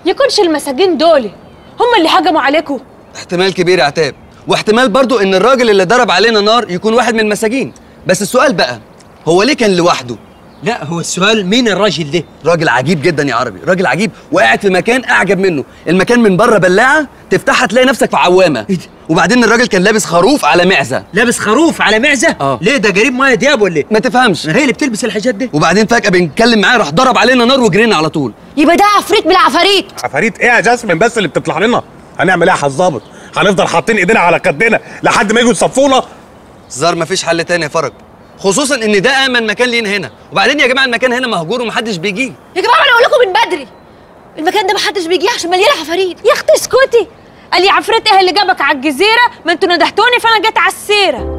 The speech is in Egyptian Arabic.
يكونش المساجين دول هم اللي هجموا عليكم احتمال كبير يا عتاب واحتمال برضو ان الراجل اللي ضرب علينا نار يكون واحد من المساجين بس السؤال بقى هو ليه كان لوحده لا هو السؤال مين الراجل ده راجل عجيب جدا يا عربي راجل عجيب وقاعد في مكان اعجب منه المكان من بره بلاعه تفتحها تلاقي نفسك في عوامه إيه ده؟ وبعدين الراجل كان لابس خروف على معزه لابس خروف على معزه آه. ليه ده قريب مايا دياب ولا ايه ما تفهمش ما هي اللي بتلبس الحاجات دي وبعدين فجاه بنتكلم معاه راح ضرب علينا نار وجرينا على طول يبقى ده عفريت من العفاريت عفاريت ايه يا جاسمين بس اللي بتطلع لنا هنعمل ايه يا حظابط هنفضل حاطين ايدينا على خدنا لحد ما يجوا يصفونا الظاهر مفيش حل تاني يا فرج خصوصا ان ده امن مكان لينا هنا وبعدين يا جماعه المكان هنا مهجور ومحدش بيجيه يا جماعه انا اقول لكم من بدري المكان ده محدش بيجي عشان مليان عفاريت يا اختي اسكتي قال لي عفريت ايه اللي جابك على الجزيره ما انتوا ندهتوني فانا جيت على السيره